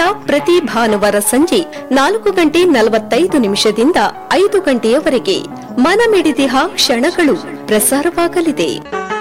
ಪ್ರತಿ ಭಾನುವಾರ ಸಂಜೆ ನಾಲ್ಕು ಗಂಟೆ ನಲವತ್ತೈದು ನಿಮಿಷದಿಂದ ಐದು ಗಂಟೆಯವರೆಗೆ ಮನಮಿಡಿದಿಹ ಕ್ಷಣಗಳು ಪ್ರಸಾರವಾಗಲಿದೆ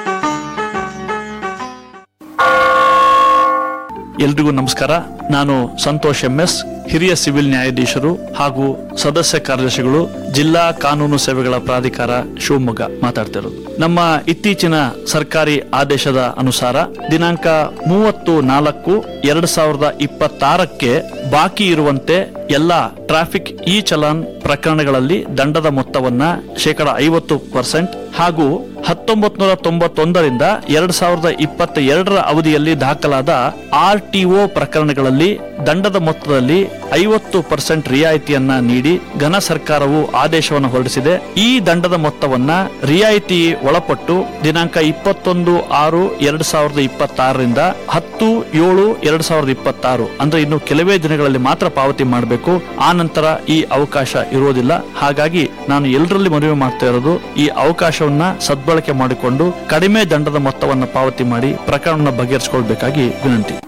ಎಲ್ರಿಗೂ ನಮಸ್ಕಾರ ನಾನು ಸಂತೋಷ್ ಎಂಎಸ್ ಹಿರಿಯ ಸಿವಿಲ್ ನ್ಯಾಯಾಧೀಶರು ಹಾಗೂ ಸದಸ್ಯ ಕಾರ್ಯದರ್ಶಿಗಳು ಜಿಲ್ಲಾ ಕಾನೂನು ಸೇವೆಗಳ ಪ್ರಾಧಿಕಾರ ಶಿವಮೊಗ್ಗ ಮಾತಾಡ್ತಿರೋದು ನಮ್ಮ ಇತ್ತೀಚಿನ ಸರ್ಕಾರಿ ಆದೇಶದ ಅನುಸಾರ ದಿನಾಂಕ ಮೂವತ್ತು ನಾಲ್ಕು ಎರಡ್ ಸಾವಿರದ ಇಪ್ಪತ್ತಾರಕ್ಕೆ ಬಾಕಿ ಇರುವಂತೆ ಎಲ್ಲ ಟ್ರಾಫಿಕ್ ಇ ಚಲಾನ್ ಪ್ರಕರಣಗಳಲ್ಲಿ ದಂಡದ ಮೊತ್ತವನ್ನ ಶೇಕಡ ಐವತ್ತು ಪರ್ಸೆಂಟ್ ಹಾಗೂ ಹತ್ತೊಂಬತ್ ನೂರ ತೊಂಬತ್ತೊಂದರಿಂದ ಎರಡ್ ಸಾವಿರದ ಇಪ್ಪತ್ತ ಎರಡರ ಅವಧಿಯಲ್ಲಿ ದಾಖಲಾದ ಆರ್ ಟಿಒ ಪ್ರಕರಣಗಳಲ್ಲಿ ದಂಡದ ಮೊತ್ತದಲ್ಲಿ ಐವತ್ತು ಪರ್ಸೆಂಟ್ ರಿಯಾಯಿತಿಯನ್ನ ನೀಡಿ ಘನ ಸರ್ಕಾರವು ಆದೇಶವನ್ನು ಹೊರಡಿಸಿದೆ ಈ ದಂಡದ ಮೊತ್ತವನ್ನ ರಿಯಾಯಿತಿ ಒಳಪಟ್ಟು ದಿನಾಂಕ ಇಪ್ಪತ್ತೊಂದು ಆರು ಎರಡ್ ಸಾವಿರದ ಇಪ್ಪತ್ತಾರರಿಂದ ಹತ್ತು ಏಳು ಎರಡ್ ಸಾವಿರದ ಇಪ್ಪತ್ತಾರು ಅಂದ್ರೆ ಇನ್ನು ಕೆಲವೇ ದಿನಗಳಲ್ಲಿ ಮಾತ್ರ ಪಾವತಿ ಮಾಡಬೇಕು ಆ ನಂತರ ಈ ಅವಕಾಶ ಇರುವುದಿಲ್ಲ ಹಾಗಾಗಿ ನಾನು ಎಲ್ಲರಲ್ಲಿ ಮನವಿ ಮಾಡ್ತಾ ಇರೋದು ಈ ಅವಕಾಶವನ್ನ ಸದ್ಬಳಕೆ ಮಾಡಿಕೊಂಡು ಕಡಿಮೆ ದಂಡದ ಮೊತ್ತವನ್ನ ಪಾವತಿ ಮಾಡಿ ಪ್ರಕರಣವನ್ನು ಬಗೆಹರಿಸಿಕೊಳ್ಬೇಕಾಗಿ ವಿನಂತಿ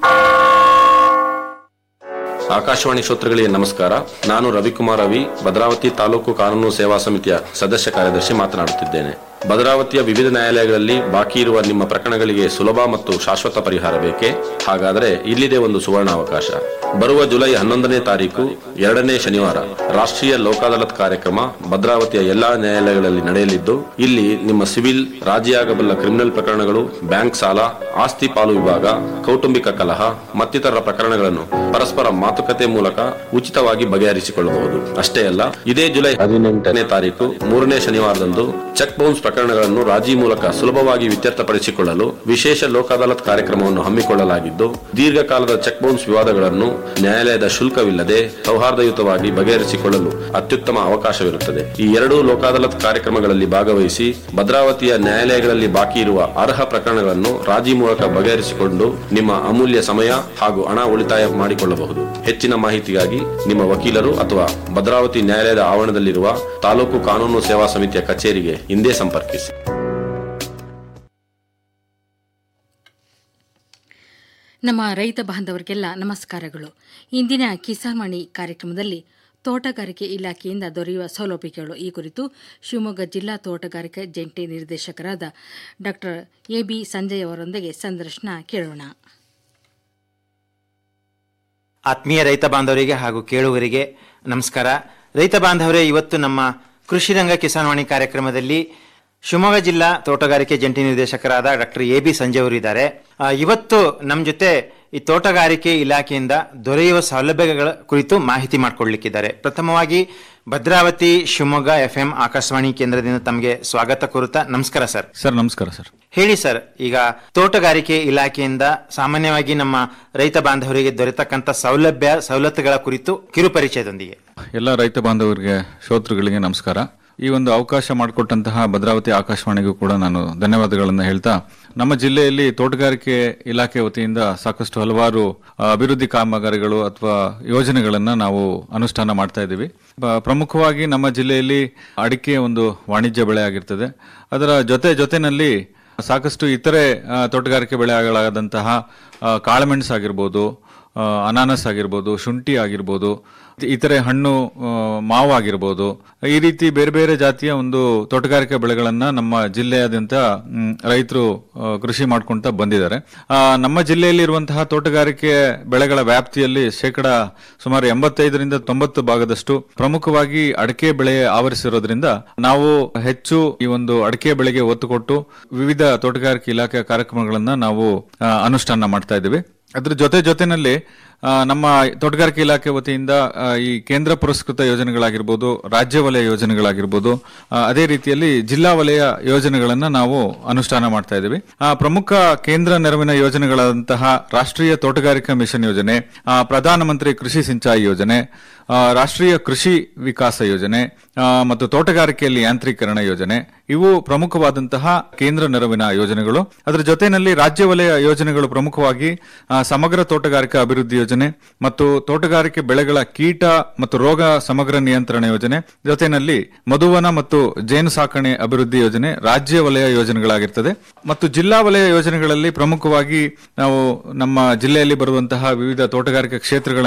ಆಕಾಶವಾಣಿ ಶ್ರೋತೃಗಳಿಗೆ ನಮಸ್ಕಾರ ನಾನು ರವಿಕುಮಾರ್ ರವಿ ಭದ್ರಾವತಿ ತಾಲೂಕು ಕಾನೂನು ಸೇವಾ ಸಮಿತಿಯ ಸದಸ್ಯ ಕಾರ್ಯದರ್ಶಿ ಮಾತನಾಡುತ್ತಿದ್ದೇನೆ ಭದ್ರಾವತಿಯ ವಿವಿಧ ನ್ಯಾಯಾಲಯಗಳಲ್ಲಿ ಬಾಕಿ ಇರುವ ನಿಮ್ಮ ಪ್ರಕರಣಗಳಿಗೆ ಸುಲಭ ಮತ್ತು ಶಾಶ್ವತ ಪರಿಹಾರ ಬೇಕೇ ಹಾಗಾದರೆ ಇಲ್ಲಿದೆ ಒಂದು ಸುವರ್ಣಾವಕಾಶ ಬರುವ ಜುಲೈ ಹನ್ನೊಂದನೇ ತಾರೀಕು ಎರಡನೇ ಶನಿವಾರ ರಾಷ್ಟ್ರೀಯ ಲೋಕಾದಾಲತ್ ಕಾರ್ಯಕ್ರಮ ಭದ್ರಾವತಿಯ ಎಲ್ಲಾ ನ್ಯಾಯಾಲಯಗಳಲ್ಲಿ ನಡೆಯಲಿದ್ದು ಇಲ್ಲಿ ನಿಮ್ಮ ಸಿವಿಲ್ ರಾಜಿಯಾಗಬಲ್ಲ ಕ್ರಿಮಿನಲ್ ಪ್ರಕರಣಗಳು ಬ್ಯಾಂಕ್ ಸಾಲ ಆಸ್ತಿ ಪಾಲು ವಿಭಾಗ ಕೌಟುಂಬಿಕ ಕಲಹ ಮತ್ತಿತರ ಪ್ರಕರಣಗಳನ್ನು ಪರಸ್ಪರ ಮಾತುಕತೆ ಮೂಲಕ ಉಚಿತವಾಗಿ ಬಗೆಹರಿಸಿಕೊಳ್ಳಬಹುದು ಅಷ್ಟೇ ಅಲ್ಲ ಇದೇ ಜುಲೈ ಹದಿನೆಂಟನೇ ತಾರೀಕು ಮೂರನೇ ಶನಿವಾರದಂದು ಚೆಕ್ ಬೌನ್ಸ್ ಪ್ರಕರಣಗಳನ್ನು ರಾಜಿ ಮೂಲಕ ಸುಲಭವಾಗಿ ಇತ್ಯರ್ಥಪಡಿಸಿಕೊಳ್ಳಲು ವಿಶೇಷ ಲೋಕಾದಾಲತ್ ಕಾರ್ಯಕ್ರಮವನ್ನು ಹಮ್ಮಿಕೊಳ್ಳಲಾಗಿದ್ದು ದೀರ್ಘಕಾಲದ ಚೆಕ್ ಬೌನ್ಸ್ ವಿವಾದಗಳನ್ನು ನ್ಯಾಯಾಲಯದ ಶುಲ್ಕವಿಲ್ಲದೆ ಸೌಹಾರ್ದಯುತವಾಗಿ ಬಗೆಹರಿಸಿಕೊಳ್ಳಲು ಅತ್ಯುತ್ತಮ ಅವಕಾಶವಿರುತ್ತದೆ ಈ ಎರಡೂ ಲೋಕಾದಾಲತ್ ಕಾರ್ಯಕ್ರಮಗಳಲ್ಲಿ ಭಾಗವಹಿಸಿ ಭದ್ರಾವತಿಯ ನ್ಯಾಯಾಲಯಗಳಲ್ಲಿ ಬಾಕಿ ಇರುವ ಅರ್ಹ ಪ್ರಕರಣಗಳನ್ನು ರಾಜಿ ಮೂಲಕ ಬಗೆಹರಿಸಿಕೊಂಡು ನಿಮ್ಮ ಅಮೂಲ್ಯ ಸಮಯ ಹಾಗೂ ಹಣ ಉಳಿತಾಯ ಮಾಡಿಕೊಳ್ಳಬಹುದು ಹೆಚ್ಚಿನ ಮಾಹಿತಿಗಾಗಿ ನಿಮ್ಮ ವಕೀಲರು ಅಥವಾ ಭದ್ರಾವತಿ ನ್ಯಾಯಾಲಯದ ಆವರಣದಲ್ಲಿರುವ ತಾಲೂಕು ಕಾನೂನು ಸೇವಾ ಸಮಿತಿಯ ಕಚೇರಿಗೆ ಹಿಂದೆ ಸಂಪರ್ಕಿಸಿ ನಮ್ಮ ರೈತ ಬಾಂಧವರಿಗೆಲ್ಲ ನಮಸ್ಕಾರಗಳು ಇಂದಿನ ಕಿಸಾನ್ವಾಣಿ ಕಾರ್ಯಕ್ರಮದಲ್ಲಿ ತೋಟಗಾರಿಕೆ ಇಲಾಖೆಯಿಂದ ದೊರೆಯುವ ಸೌಲಭ್ಯಗಳು ಈ ಕುರಿತು ಶಿವಮೊಗ್ಗ ಜಿಲ್ಲಾ ತೋಟಗಾರಿಕೆ ಜಂಟಿ ನಿರ್ದೇಶಕರಾದ ಡಾಕ್ಟರ್ ಎ ಬಿ ಸಂಜಯ್ ಅವರೊಂದಿಗೆ ಸಂದರ್ಶನ ಕೇಳೋಣ ಆತ್ಮೀಯ ರೈತ ಬಾಂಧವರಿಗೆ ಹಾಗೂ ಕೇಳುಗರಿಗೆ ನಮಸ್ಕಾರ ರೈತ ಬಾಂಧವರೇ ಇವತ್ತು ನಮ್ಮ ಕೃಷಿ ರಂಗ ಕಿಸಾನ್ವಾಣಿ ಕಾರ್ಯಕ್ರಮದಲ್ಲಿ ಶಿವಮೊಗ್ಗ ಜಿಲ್ಲಾ ತೋಟಗಾರಿಕೆ ಜಂಟಿ ನಿರ್ದೇಶಕರಾದ ಡಾಕ್ಟರ್ ಎ ಬಿ ಸಂಜಯ್ ಅವರು ಇದ್ದಾರೆ ಆ, ಇವತ್ತು ನಮ್ಮ ಜೊತೆ ಈ ತೋಟಗಾರಿಕೆ ಇಲಾಖೆಯಿಂದ ದೊರೆಯುವ ಸೌಲಭ್ಯಗಳ ಕುರಿತು ಮಾಹಿತಿ ಮಾಡಿಕೊಳ್ಳಲಿಕ್ಕಿದ್ದಾರೆ ಪ್ರಥಮವಾಗಿ ಭದ್ರಾವತಿ ಶಿವಮೊಗ್ಗ ಎಫ್ ಎಂ ಆಕಾಶವಾಣಿ ಕೇಂದ್ರದಿಂದ ತಮಗೆ ಸ್ವಾಗತ ಕೋರುತ್ತಾ ನಮಸ್ಕಾರ ಸರ್ ಸರ್ ನಮಸ್ಕಾರ ಸರ್ ಹೇಳಿ ಸರ್ ಈಗ ತೋಟಗಾರಿಕೆ ಇಲಾಖೆಯಿಂದ ಸಾಮಾನ್ಯವಾಗಿ ನಮ್ಮ ರೈತ ಬಾಂಧವರಿಗೆ ದೊರೆತಕ್ಕಂಥ ಸೌಲಭ್ಯ ಸವಲತ್ತುಗಳ ಕುರಿತು ಕಿರುಪರಿಚಯದೊಂದಿಗೆ ಎಲ್ಲ ರೈತ ಬಾಂಧವರಿಗೆ ಶ್ರೋತೃಗಳಿಗೆ ನಮಸ್ಕಾರ ಈ ಒಂದು ಅವಕಾಶ ಮಾಡಿಕೊಟ್ಟಂತಹ ಭದ್ರಾವತಿ ಆಕಾಶವಾಣಿಗೂ ಕೂಡ ನಾನು ಧನ್ಯವಾದಗಳನ್ನು ಹೇಳ್ತಾ ನಮ್ಮ ಜಿಲ್ಲೆಯಲ್ಲಿ ತೋಟಗಾರಿಕೆ ಇಲಾಖೆ ವತಿಯಿಂದ ಸಾಕಷ್ಟು ಹಲವಾರು ಆ, ಅಭಿವೃದ್ಧಿ ಕಾಮಗಾರಿಗಳು ಅಥವಾ ಯೋಜನೆಗಳನ್ನ ನಾವು ಅನುಷ್ಠಾನ ಮಾಡ್ತಾ ಇದ್ದೀವಿ ಬ- ಪ್ರಮುಖವಾಗಿ ನಮ್ಮ ಜಿಲ್ಲೆಯಲ್ಲಿ ಅಡಿಕೆ ಒಂದು ವಾಣಿಜ್ಯ ಬೆಳೆ ಆಗಿರ್ತದೆ ಅದರ ಜೊತೆ ಜೊತೆನಲ್ಲಿ ಸಾಕಷ್ಟು ಇತರೆ ಆ, ತೋಟಗಾರಿಕೆ ಬೆಳೆಗಳಾದಂತಹ ಆ, ಕಾಳುಮೆಣಸು ಆಗಿರ್ಬೋದು ಆ, ಅನಾನಸ್ ಆಗಿರ್ಬೋದು ಶುಂಠಿ ಆಗಿರ್ಬೋದು ಇತರೆ ಹಣ್ಣು ಆ, ಮಾವು ಆಗಿರ್ಬೋದು ಈ ರೀತಿ ಬೇರೆ ಬೇರೆ ಜಾತಿಯ ಒಂದು ತೋಟಗಾರಿಕೆ ಬೆಳೆಗಳನ್ನ ನಮ್ಮ ಜಿಲ್ಲೆಯಾದ್ಯಂತ ರೈತರು ಕೃಷಿ ಮಾಡ್ಕೊಂತ ಬಂದಿದ್ದಾರೆ ಆ, ನಮ್ಮ ಜಿಲ್ಲೆಯಲ್ಲಿ ಇರುವಂತಹ ತೋಟಗಾರಿಕೆ ಬೆಳೆಗಳ ವ್ಯಾಪ್ತಿಯಲ್ಲಿ ಶೇಕಡ ಸುಮಾರು ಎಂಬತ್ತೈದರಿಂದ ತೊಂಬತ್ತು ಭಾಗದಷ್ಟು ಪ್ರಮುಖವಾಗಿ ಅಡಿಕೆ ಬೆಳೆ ಆವರಿಸಿರೋದ್ರಿಂದ ನಾವು ಹೆಚ್ಚು ಈ ಒಂದು ಅಡಿಕೆ ಬೆಳೆಗೆ ಒತ್ತು ಕೊಟ್ಟು ವಿವಿಧ ತೋಟಗಾರಿಕೆ ಇಲಾಖೆಯ ಕಾರ್ಯಕ್ರಮಗಳನ್ನ ನಾವು ಆ, ಅನುಷ್ಠಾನ ಮಾಡ್ತಾ ಇದ್ದೀವಿ ಅದ್ರ ಜೊತೆ ಜೊತೆನಲ್ಲಿ ಆ, ನಮ್ಮ ತೋಟಗಾರಿಕೆ ಇಲಾಖೆ ವತಿಯಿಂದ ಆ, ಈ ಕೇಂದ್ರ ಪುರಸ್ಕೃತ ಯೋಜನೆಗಳಾಗಿರ್ಬೋದು ರಾಜ್ಯ ವಲಯ ಯೋಜನೆಗಳಾಗಿರ್ಬೋದು ಆ, ಅದೇ ರೀತಿಯಲ್ಲಿ ಜಿಲ್ಲಾ ವಲಯ ಯೋಜನೆಗಳನ್ನ ನಾವು ಅನುಷ್ಠಾನ ಮಾಡ್ತಾ ಇದ್ದೀವಿ ಆ, ಪ್ರಮುಖ ಕೇಂದ್ರ ನೆರವಿನ ಯೋಜನೆಗಳಾದಂತಹ ರಾಷ್ಟ್ರೀಯ ತೋಟಗಾರಿಕಾ ಮಿಷನ್ ಯೋಜನೆ ಆ, ಪ್ರಧಾನಮಂತ್ರಿ ಕೃಷಿ ಸಿಂಚಾಯಿ ಯೋಜನೆ ಆ, ರಾಷ್ಟ್ರೀಯ ಕೃಷಿ ವಿಕಾಸ ಯೋಜನೆ ಆ, ಮತ್ತು ತೋಟಗಾರಿಕೆಯಲ್ಲಿ ಯಾಂತ್ರೀಕರಣ ಯೋಜನೆ ಇವು ಪ್ರಮುಖವಾದಂತಹ ಕೇಂದ್ರ ನೆರವಿನ ಯೋಜನೆಗಳು ಅದರ ಜೊತೆಯಲ್ಲಿ ರಾಜ್ಯ ವಲಯ ಯೋಜನೆಗಳು ಪ್ರಮುಖವಾಗಿ ಆ, ಸಮಗ್ರ ತೋಟಗಾರಿಕಾ ಅಭಿವೃದ್ಧಿ ಯೋಜನೆ ಮತ್ತು ತೋಟಗಾರಿಕೆ ಬೆಳೆಗಳ ಕೀಟ ಮತ್ತು ರೋಗ ಸಮಗ್ರ ನಿಯಂತ್ರಣ ಯೋಜನೆ ಜೊತೆಯಲ್ಲಿ ಮಧುವನ ಮತ್ತು ಜೇನು ಸಾಕಣೆ ಅಭಿವೃದ್ಧಿ ಯೋಜನೆ ರಾಜ್ಯ ವಲಯ ಯೋಜನೆಗಳಾಗಿರ್ತದೆ ಮತ್ತು ಜಿಲ್ಲಾ ವಲಯ ಯೋಜನೆಗಳಲ್ಲಿ ಪ್ರಮುಖವಾಗಿ ನಾವು ನಮ್ಮ ಜಿಲ್ಲೆಯಲ್ಲಿ ಬರುವಂತಹ ವಿವಿಧ ತೋಟಗಾರಿಕೆ ಕ್ಷೇತ್ರಗಳ